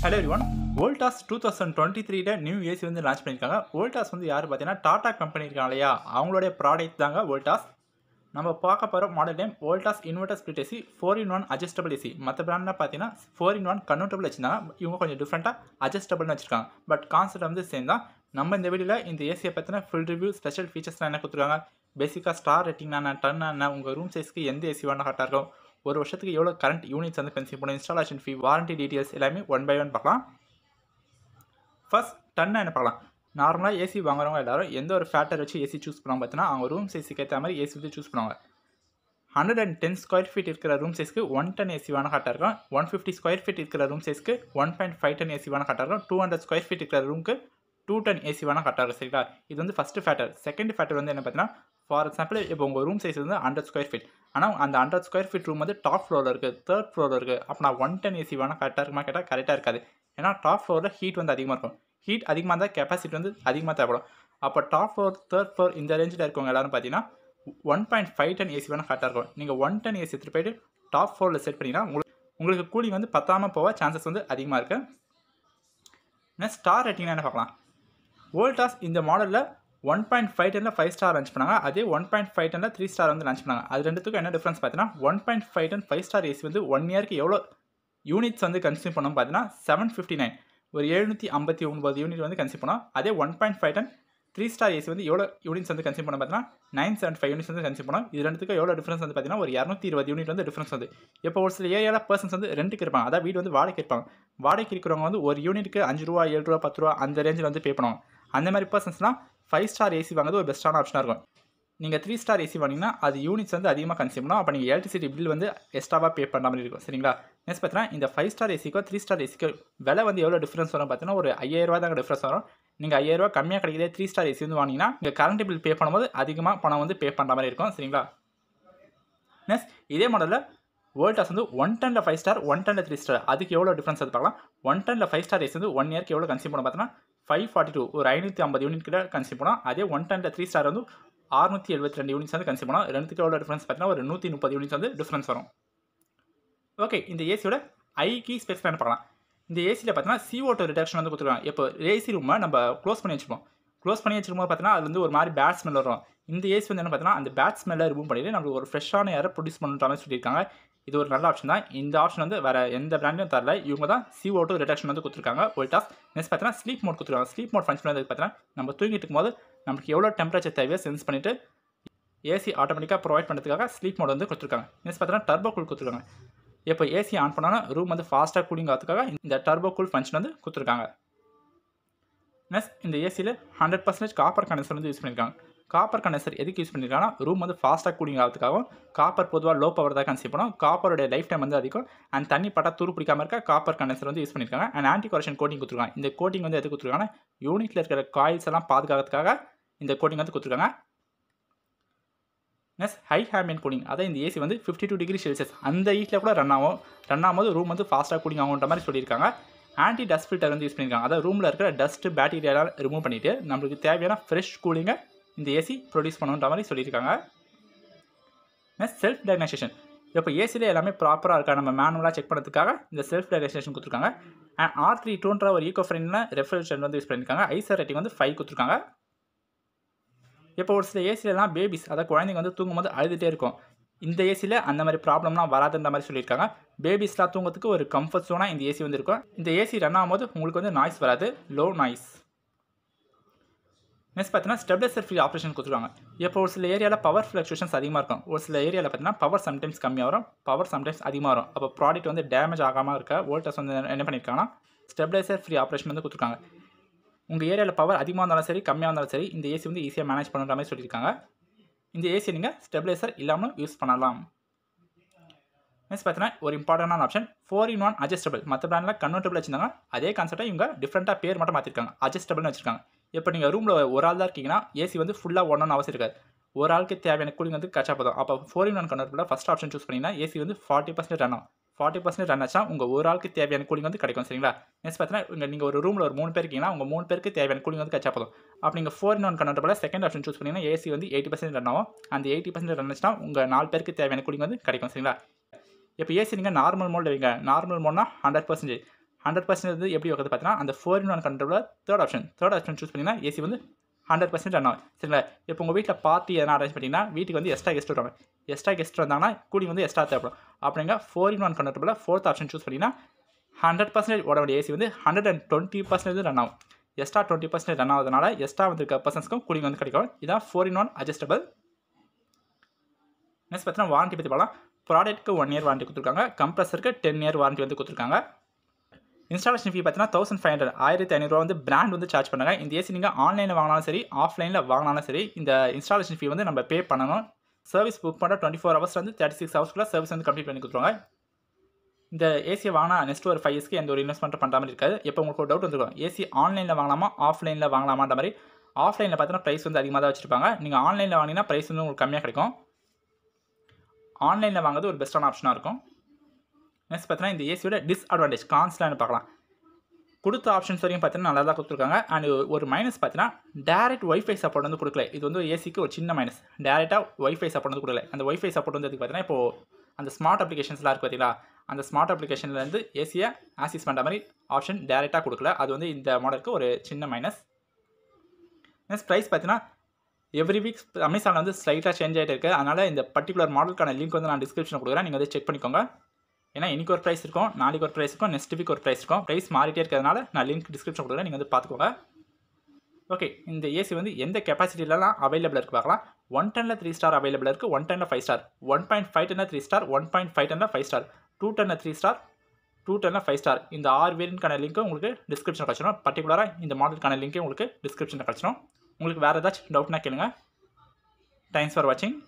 hello everyone Voltas two thousand twenty த்ரீல new AC வந்து launch பண்ணியிருக்காங்க Voltas வந்து யார் பார்த்தீங்கன்னா டாடா கம்பெனி இருக்காங்க இல்லையா அவங்களுடைய ப்ராடக்ட் தாங்க வோல்டாஸ் நம்ம பார்க்க போகிற model name Voltas inverter split AC four in one adjustable AC மற்ற பிராண்ட்லாம் பார்த்தீங்கன்னா ஃபோர் இன் ஒன் கன்வெர்டபிள் வச்சிருந்தாங்க இவங்க கொஞ்சம் டிஃப்ரெண்ட்டாக அட்ஜஸ்டபிள்னு வச்சிருக்காங்க பட் கான்செப்ட் வந்து சேம் தான் நம்ம இந்த வீடியோவில் இந்த ஏசியை பற்றின ஃபுல் ரிவ்யூ ஸ்பெஷல் ஃபீச்சர்ஸ்லாம் என்ன கொடுத்துருக்காங்க பேசிக்காக ஸ்டார் ரேட்டிங் என்ன டன் என்ன உங்கள் ரூம் சைஸ்க்கு எந்த ஏசி வேணால் கரெக்டாக இருக்கும் ஒரு வருஷத்துக்கு எவ்வளோ கரண்ட் யூனிட்ஸ் வந்து கன்சியூம் பண்ணும் இன்ஸ்டாலேஷன் ஃபீ வாரண்டி டீட்டெயில்ஸ் எல்லாமே ஒன் பை ஒன் பார்க்கலாம் ஃபர்ஸ்ட் டன்னா என்ன பார்க்கலாம் நார்மலாக ஏசி வாங்குறவங்க எல்லாரும் எந்த ஒரு ஃபேக்டர் வச்சு ஏசி சூஸ் பண்ணுவாங்க பார்த்தீங்கன்னா அவங்க ரூம் சைஸுக்கு ஏற்ற மாதிரி ஏசி வந்து சூஸ் பண்ணுவாங்க hundred and ten square feet இருக்கிற ரூம் சைஸ்க்கு ஒன் டன் ஏசி வேணால் கரெக்டாக இருக்கும் ஒன் ஃபிஃப்டி ஸ்கொயர் ஃபீட் இருக்கிற ரூம் சைஸ்க்கு one point five ton AC வேணால் கரெக்டாக இருக்கும் டூ ஹண்ட்ரட் ஸ்கொயர் ஃபீட் இருக்கிற ரூமுக்கு டூ டன் ஏசி வேணால் கரெக்டாக இருக்கும் சரிங்களா இது வந்து ஃபஸ்ட்டு ஃபேக்டர் செகண்ட் ஃபேக்டர் வந்து என்ன பார்த்தீங்கன்னா ஃபார் எக்ஸாம்பிள் இப்போ உங்கள் ரூம் சைஸ் வந்து ஹண்ட்ரட் ஸ்கொயர் ஃபீட் ஆனால் அந்த ஹண்ட்ரட் ஸ்கொயர் ஃபீட் ரூம் வந்து டாப் ஃப்ளோரில் இருக்குது தேர்ட் ஃப்ளோரில் இருக்குது அப்போ நான் ஒன் டென் ஏசி வேணால் கரெக்டாக இருக்குமா கேட்டால் கரெக்டாக இருக்காது ஏன்னா டாப் ஃப்ளோரில் ஹீட் வந்து அதிகமாக இருக்கும் ஹீட் அதிகமாக இருந்தால் கெப்பாசிட்டி வந்து அதிகமாக தேவைப்படும் அப்போ டாப் ஃப்ளோர் தேர்ட் ஃப்ளோர் இந்த ரேஞ்சில் இருக்கவங்க எல்லாரும் பார்த்தீங்கன்னா one point five ton AC வேணால் கரெக்டாக இருக்கும் நீங்கள் ஒன் டென் ஏசி எடுத்துகிட்டு போயிட்டு டாப் ஃப்ளோரில் செட் பண்ணிங்கன்னா உங்களுக்கு உங்களுக்கு கூலிங் வந்து பத்தாமல் போக சான்சஸ் வந்து அதிகமாக இருக்குது நெக்ஸ்ட் ஸ்டார் ரேட்டிங் என்ன பார்க்கலாம் வோல்டாஸ் இந்த மாடலில் ஒன் பாயிண்ட் ஃபைவ் டெனில் ஃபைவ் ஸ்டார் லான்ச் பண்ணாங்க அதே ஒன் பாயிண்ட் ஃபைவ் டெனில் த்ரீ ஸ்டார் வந்து லான்ச் பண்ணாங்க அது ரெண்டுத்துக்கும் என்ன டிஃப்ரென்ஸ் பார்த்தீங்கன்னா one point five ton five star AC வந்து ஒன் இயருக்கு எவ்வளோ யூனிட்ஸ் வந்து கன்சியூம் பண்ணோம் பார்த்தீங்கன்னா செவன் ஃபிஃப்டி நைன் ஒரு எழுநூற்றி ஐம்பத்தி ஒன்பது யூனிட் வந்து கன்சியூம் பண்ணோம் அதே one point five ton three star AC வந்து எவ்வளோ யூனிட்ஸ் வந்து கன்சியூம் பண்ண பார்த்தீங்கன்னா நைன் செவன் ஃபைவ் யூனிட்ஸ் வந்து கன்சியூம் பண்ணோம் இது ரெண்டுத்துக்கும் எவ்வளோ டிஃப்ரென்ஸ் வந்து பார்த்தீங்கன்னா ஒரு இரநூத்தி இருபது யூனிட் வந்து டிஃப்ரென்ஸ் வந்து இப்போ ஒரு சில ஏரியாவில் பர்சன்ஸ் வந்து ரெண்டுக்கு இருப்பாங்க அதாவது வீடு வந்து வாடகைக்கு இருப்பாங்க வாடகைக்கு இருக்கிறவங்க வந்து ஒரு யூனிட்டுக்கு அஞ்சு ரூபா ஏழு ரூபா பத்து ரூபா அந்த ரேஞ்சில் வந்து பே பண்ணுவாங்க அந்த மாதிரி பர்சன்ஸ்லாம் ஃபைவ் ஸ்டார் ஏசி வாங்குறது ஒரு பெஸ்ட்டான ஆப்ஷனாக இருக்கும் நீங்கள் த்ரீ ஸ்டார் ஏசி வாங்கினீங்கன்னா அது யூனிட்ஸ் வந்து அதிகமாக கன்சியூம் பண்ணணும் அப்போ நீங்கள் எலக்ட்ரிசிட்டி பில் வந்து எக்ஸ்ட்ராவாக பே பண்ணுற மாதிரி இருக்கும் சரிங்களா நெக்ஸ்ட் பார்த்தீங்கன்னா இந்த ஃபைவ் ஸ்டார் ஏசிக்கோ த்ரீ ஸ்டார் ஏசிக்கோ விலை வந்து எவ்வளோ டிஃப்ரென்ஸ் வரும் பார்த்தீங்கன்னா ஒரு ஐயாயிரரூவா தாங்க டிஃப்ரென்ஸ் வரும் நீங்கள் ஐயாயிரரூவா கம்மியாக கிடைக்கிதே த்ரீ ஸ்டார் ஏசி வந்து வாங்கினீங்கன்னா நீங்கள் கரண்ட் பில் பே பண்ணும்போது அதிகமாக பணம் வந்து பே பண்ணுற மாதிரி இருக்கும் சரிங்களா நெக்ஸ்ட் இதே மாடலில் வோல்டாஸ் வந்து ஒன் டனில் ஃபைவ் ஸ்டார் ஒன் டனில் த்ரீ ஸ்டார் அதுக்கு எவ்வளோ டிஃப்ரென்ஸ் அது பார்க்கலாம் ஒன் டனில் ஃபைவ் ஸ்டார் ஏசி வந்து ஒன் இயர்க்கு எவ்வளோ கன்சியூம் பண்ண பார்த்தீங்கன்னா ஃபைவ் ஃபார்ட்டி டூ ஒரு ஐநூற்றி ஐம்பது யூனிட் கிட்ட கன்சியூம் பண்ணோம் அதே ஒன் டனில் த்ரீ ஸ்டார் வந்து அறுநூற்றி எழுபத்தி ரெண்டு யூனிட்ஸ் வந்து கன்சியூம் பண்ணோம் ரெண்டுத்துக்கு எவ்வளோ டிஃப்ரென்ஸ் பார்த்தீங்கன்னா ஒரு நூற்றி முப்பது யூனிட்ஸ் வந்து டிஃப்ரென்ஸ் வரும் ஓகே இந்த ஏசியோட ஐ கீ ஸ்பெக்ஸ் என்ன பார்க்கலாம் இந்த ஏசியில் பார்த்தீங்கன்னா CO2 டூ ரிடக்ஷன் வந்து கொடுத்துருக்காங்க இப்போ ஏசி ரூமை நம்ம க்ளோஸ் பண்ணி வச்சிருப்போம் க்ளோஸ் பண்ணி வச்சிருக்கும்போது பார்த்தீங்கன்னா அது வந்து ஒரு மாதிரி பேட் ஸ்மெல் வரும் இந்த ஏசி வந்து என்ன பார்த்தீங்கன்னா அந்த பேட் ஸ்மெல்லை ரிமூவ் பண்ணிட்டு நம்மளுக்கு ஒரு ஃப்ரெஷ்ஷான ஏரை ப்ரொடியூஸ் பண்ணுற மாதிரி சொல்லியிருக்காங்க இது ஒரு நல்ல ஆப்ஷன் தான் இந்த ஆப்ஷன் வந்து வேறு எந்த பிராண்ட்லையும் தரல இவங்க தான் CO2 டூ ரிடக்ஷன் வந்து கொடுத்துருக்காங்க வோல்டாஸ் நெக்ஸ்ட் பார்த்தீங்கன்னா ஸ்லீப் மோட் கொடுத்துருக்காங்க ஸ்லீப் மோட் ஃபங்க்ஷன் வந்து பார்த்தீங்கன்னா நம்ம தூங்கிட்டு இருக்கும்போது நமக்கு எவ்வளோ டெம்பரேச்சர் தேவையோ சென்ஸ் பண்ணிவிட்டு ஏசி ஆட்டோமேட்டிக்காக ப்ரொவைட் பண்ணுறதுக்காக ஸ்லீப் மோட் வந்து கொடுத்துருக்காங்க நெக்ஸ்ட் பார்த்தீங்கன்னா டர்போ கூல் கொடுத்துருக்காங்க இப்போ ஏசி ஆன் பண்ணோன்னா ரூம் வந்து ஃபாஸ்ட்டாக கூலிங் ஆகிறதுக்காக இந்த டர்போ கூல் ஃபங்க்ஷன் வந்து கொடுத்துருக்காங்க நெக்ஸ்ட் இந்த ஏசியில் ஹண்ட்ரட் பர்சன்டேஜ் காப்பர் கண்டென்சர் வந்து யூஸ் பண்ணியிருக்காங்க காப்பர் கண்டென்சர் எதுக்கு யூஸ் பண்ணியிருக்காங்கன்னா ரூம் வந்து ஃபாஸ்ட்டாக கூலிங் ஆகிறதுக்காகவும் காப்பர் பொதுவாக லோ பவர் தான் கன்சியூம் பண்ணும் காப்பரோட லைஃப் டைம் வந்து அதிகம் அண்ட் தண்ணி பட்டா துரு பிடிக்காம இருக்க காப்பர் கண்டென்சர் வந்து யூஸ் பண்ணியிருக்காங்க அண்ட் ஆன்டி கொரஷன் கோட்டிங் கொடுத்துருக்காங்க இந்த கோட்டிங் வந்து எதுக்கு கொடுத்துருக்காங்கன்னா யூனிட்டில் இருக்கிற காயில்ஸ் எல்லாம் பாதுகாக்கிறதுக்காக இந்த கோட்டிங் வந்து கொடுத்துருக்காங்க நெக்ஸ்ட் ஹை ஹேமியன் கூலிங் அதாவது இந்த ஏசி வந்து ஃபிஃப்டி டூ டிகிரி செல்சியஸ் அந்த ஹீட்டில் கூட ரன் ஆகும் ரன் ஆகும்போது ரூம் வந்து ஃபாஸ்ட்டாக கூலிங் ஆகுன்ற மாதிரி சொல்லியிருக்காங்க ஆன்டி டஸ்ட் ஃபில்டர் வந்து யூஸ் பண்ணியிருக்காங்க அதாவது ரூமில் இருக்கிற டஸ்ட்டு பேக்டீரியாலாம் ரிமூவ் பண்ணிவிட்டு நம்மளுக்கு தேவையான ஃப்ரெஷ் கூலிங்கை இந்த ஏசி ப்ரொடியூஸ் பண்ணுன்ற மாதிரி சொல்லியிருக்காங்க நெக்ஸ்ட் செல்ஃப் டயக்னைசேஷன் இப்போ ஏசியில் எல்லாமே ப்ராப்பராக இருக்கா நம்ம மேனுவலாக செக் பண்ணுறதுக்காக இந்த செல்ஃப் டயக்னைசேஷன் கொடுத்துருக்காங்க அண்ட் ஆர் த்ரீ டூன்ற ஒரு ஈகோ ஃப்ரெண்டில் ரெஃப்ரிஜரேஷன் வந்து யூஸ் பண்ணியிருக்காங்க ஐசர் ரேட்டிங் வந்து ஃபைவ் கொடுத்துருக்காங்க இப்போ ஒரு சில ஏசிலலாம் பேபிஸ் அதாவது குழந்தைங்க வந்து தூங்கும்போது அழுதுகிட்டே இருக்கும் இந்த ஏசியில் அந்த மாதிரி ப்ராப்ளம்லாம் வராதுன்ற மாதிரி சொல்லியிருக்காங்க பேபிஸ்லாம் தூங்குறதுக்கு ஒரு கம்ஃபர்ட் ஜோனாக இந்த ஏசி வந்து இருக்கும் இந்த ஏசி ரன் ஆகும்போது உங்களுக்கு வந்து நாய்ஸ் வராது லோ நாய்ஸ் நெக்ஸ்ட் பார்த்தீங்கன்னா ஸ்டெபிலைசர் ஃப்ரீ ஆப்ரேஷன் கொடுத்துருவாங்க இப்போ ஒரு சில ஏரியாவில் பவர் ஃப்ளக்சுவேஷன்ஸ் அதிகமாக இருக்கும் ஒரு சில ஏரியாவில் பார்த்தீங்கன்னா பவர் சம்டைம்ஸ் கம்மியாக வரும் பவர் சம்டைம்ஸ் அதிகமாக வரும் அப்போ ப்ராடக்ட் வந்து டேமேஜ் ஆகாமல் இருக்க வோல்டஸ் வந்து என்ன பண்ணியிருக்காங்கன்னா ஸ்டெபிலைசர் ஃப்ரீ ஆப்ரேஷன் வந்து கொடுத்துருக்காங்க உங்கள் ஏரியாவில் பவர் அதிகமாக இருந்தாலும் சரி கம்மியாக இருந்தாலும் சரி இந்த ஏசி வந்து ஈஸியாக மேனேஜ் பண்ணுற மாதிரி சொல்லியிருக்காங்க இந்த ஏசி நீங்கள் ஸ்டெபிலைசர் இல்லாமல் யூஸ் பண்ணலாம் நெக்ஸ்ட் பார்த்தீங்கன்னா ஒரு இம்பார்ட்டண்டான option four in one adjustable மற்ற பிராண்டில் கன்வெர்டபிள் வச்சிருந்தாங்க அதே கான்செப்டை இவங்க டிஃப்ரெண்ட்டாக பேர் மட்டும் மாற்றிருக்காங்க அட்ஜஸ்டபிள்னு வச்சிருக்காங்க இப்போ நீங்கள் ரூமில் ஒரு ஆள் தான் இருக்கீங்கன்னா ஏசி வந்து ஃபுல்லாக ஒன்றொன்று அவசியம் இருக்காது ஒரு ஆளுக்கு தேவையான கூலிங் வந்து கச்சா போதும் அப்போ four in one convertible first option choose பண்ணிங்கன்னா ஏசி வந்து ஃபார்ட்டி பர்சன்ட் ரன் ஆகும் ஃபார்ட்டி பர்சன்ட் ரன் ஆச்சா உங்கள் ஒரு ஆளுக்கு தேவையான கூலிங் வந்து கிடைக்கும் சரிங்களா நெக்ஸ்ட் பார்த்தீங்கன்னா உங்கள் நீங்கள் ஒரு ரூமில் ஒரு மூணு பேர் இருக்கீங்கன்னா உங்கள் மூணு பேருக்கு தேவையான கூலிங் வந்து கச்சா போதும் அப்போ நீங்கள் four in one convertible second option choose பண்ணிங்கன்னா ஏசி வந்து எயிட்டி பர்சன்ட் ரன் ஆகும் அந்த எயிட்டி பர்சன்ட் ரன் ஆச்சுன்னா உங்கள் நாலு பேருக்கு தேவையான கூலிங் வந்து கிடைக்கும் சரிங்களா இப்போ ஏசி நீங்கள் நார்மல் மோடில் வைங்க நார்மல் மோட்னா ஹண்ட்ரட் பர்சன்டேஜ் ஹண்ட்ரட் பர்சன்ட் வந்து எப்படி வைக்கிறது பார்த்தீங்கன்னா அந்த ஃபோர் இன் ஒன் கண்ட்ரோலில் third option third option choose பண்ணிங்கன்னா ஏசி வந்து ஹண்ட்ரட் பர்சன்ட் ரன் ஆகும் சரிங்களா இப்போ உங்கள் வீட்டில் பார்ட்டி எதனா அரேஞ்ச் பண்ணிங்கன்னா வீட்டுக்கு வந்து எக்ஸ்ட்ரா கெஸ்ட் வருவாங்க எக்ஸ்ட்ரா கெஸ்ட் வந்தாங்கன்னா கூலிங் வந்து எக்ஸ்ட்ரா தேவைப்படும் அப்படிங்க ஃபோர் இன் ஒன் கண்ட்ரோலில் ஃபோர்த் ஆப்ஷன் சூஸ் பண்ணிங்கன்னா ஹண்ட்ரட் பர்சன்டேஜ் ஓட வேண்டிய ஏசி வந்து hundred and twenty percentage run ஆகும் எக்ஸ்ட்ரா டுவெண்ட்டி பர்சன்டேஜ் ரன் ஆகுதுனால எக்ஸ்ட்ரா வந்திருக்க பர்சன்ஸ்க்கும் கூலிங் வந்து கிடைக்கும் இதான் four in one adjustable next பார்த்தீங்கன்னா வாரண்டி பற்றி பார்க்கலாம் ப்ராடக்ட்டுக்கு ஒன் இயர் வாரண்டி கொடுத்துருக்காங்க கம்ப்ரஸருக்கு டென் இயர் வாரண்டி வந்து கொடுத்துருக்காங்க இன்ஸ்டாலேஷன் ஃபீ பார்த்தீங்கன்னா தௌசண்ட் ஃபைவ் ஹண்ட்ரட் ஆயிரத்தி ஐநூறுரூவா வந்து பிராண்ட் வந்து சார்ஜ் பண்ணாங்க இந்த ஏசி நீங்கள் ஆன்லைனில் வாங்கினாலும் சரி ஆஃப்லைனில் வாங்கினாலும் சரி இந்த இன்ஸ்டாலேஷன் ஃபீ வந்து நம்ம பே பண்ணணும் சர்வீஸ் புக் பண்ண டுவெண்ட்டி ஃபோர் ஹவர்ஸ் வந்து தேர்ட்டி சிக்ஸ் ஹவர்ஸ்க்குள்ள சர்வீஸ் வந்து கம்ப்ளீட் பண்ணி கொடுத்துருவாங்க இந்த ஏசியை வாங்கினா நெக்ஸ்ட் ஒரு ஃபைவ் இயர்ஸ்க்கு எந்த ஒரு இன்வெஸ்ட்மெண்ட் பண்ணுற மாதிரி இருக்காது இப்போ உங்களுக்கு ஒரு டவுட் வந்துருக்கும் ஏசி ஆன்லைனில் வாங்கலாமா ஆஃப்லைனில் வாங்கலாமான்ற மாதிரி ஆஃப்லைனில் பார்த்தீங்கன்னா ப்ரைஸ் வந்து அதிகமாக தான் வச்சிருப்பாங்க நீங்கள் ஆன்லைனில் வாங்கினீங்கன்னா ப்ரைஸ் வந்து உங்களுக்கு கம்மியாக கிடைக்கும் ஆன்லைனில் வாங்குறது ஒரு பெஸ்ட்டான ஆப்ஷனாக இருக்கும் நெக்ஸ்ட் பார்த்தீங்கன்னா இந்த ஏசியோட டிஸ்அட்வான்டேஜ் கான்ஸ்லான்னு பார்க்கலாம் கொடுத்த ஆப்ஷன்ஸ் வரைக்கும் பார்த்தீங்கன்னா நல்லா தான் கொடுத்துருக்காங்க அண்ட் ஒரு மைனஸ் பார்த்தீங்கன்னா டேரக்ட் ஒய்ஃபை சப்போர்ட் வந்து கொடுக்கல இது வந்து ஏசிக்கு ஒரு சின்ன மைனஸ் டேரெக்டாக ஒய்ஃபை சப்போர்ட் வந்து கொடுக்கல அந்த ஒய்ஃபை சப்போர்ட் வந்து பார்த்தீங்கன்னா இப்போ அந்த ஸ்மார்ட் அப்ளிகேஷன்ஸ்லாம் இருக்குது பார்த்தீங்களா அந்த ஸ்மார்ட் அப்ளிகேஷன்லேருந்து ஏசியை ஆக்சிஸ் பண்ணுற மாதிரி ஆப்ஷன் டேரெக்டாக கொடுக்கல அது வந்து இந்த மாடலுக்கு ஒரு சின்ன மைனஸ் நெக்ஸ்ட் ப்ரைஸ் பார்த்தீங்கன்னா எவ்ரி வீக் அமேசானில் வந்து ஸ்லைட்டாக சேஞ்ச் ஆகிட்டு இருக்குது அதனால் இந்த பர்டிகுலர் மாடலுக்கான லிங்க் வந்து நான் டிஸ்கிரிப்ஷனில் கொடுக்குறேன் நீங்கள் வந்து செக் பண்ணிக்கோங்க ஏன்னா இன்றைக்கி ஒரு ப்ரைஸ் இருக்கும் நாளைக்கு ஒரு ப்ரைஸ் இருக்கும் நெக்ஸ்ட் வீக் ஒரு ப்ரைஸ் இருக்கும் ப்ரைஸ் மாறிட்டே இருக்கிறதுனால நான் லிங்க் டிஸ்கிரிப்ஷன் கொடுக்குறேன் நீங்கள் வந்து பார்த்துக்கோங்க ஓகே இந்த ஏசி வந்து எந்த கெப்பாசிட்டிலலாம் அவைலபிள் இருக்குது பார்க்கலாம் ஒன் டெனில் த்ரீ ஸ்டார் அவைலபிள் இருக்குது ஒன் டெனில் five star one point five டெனில் three star one point five டெனில் ஃபைவ் ஸ்டார் டூ டெனில் த்ரீ ஸ்டார் டூ டெனில் ஃபைவ் ஸ்டார் இந்த ஆறு வேரியன்ட்கான லிங்க்கும் உங்களுக்கு டிஸ்கிரிப்ஷன் கிடச்சிடும் பர்டிகுலராக இந்த மாடலுக்கான லிங்க்கே உங்களுக்கு டிஸ்கிரிப்ஷனில் கிடச்சிடும் உங்களுக்கு வேறு ஏதாச்சும் டவுட்னா கேளுங்க தேங்க்ஸ் ஃபார் வாட்சிங்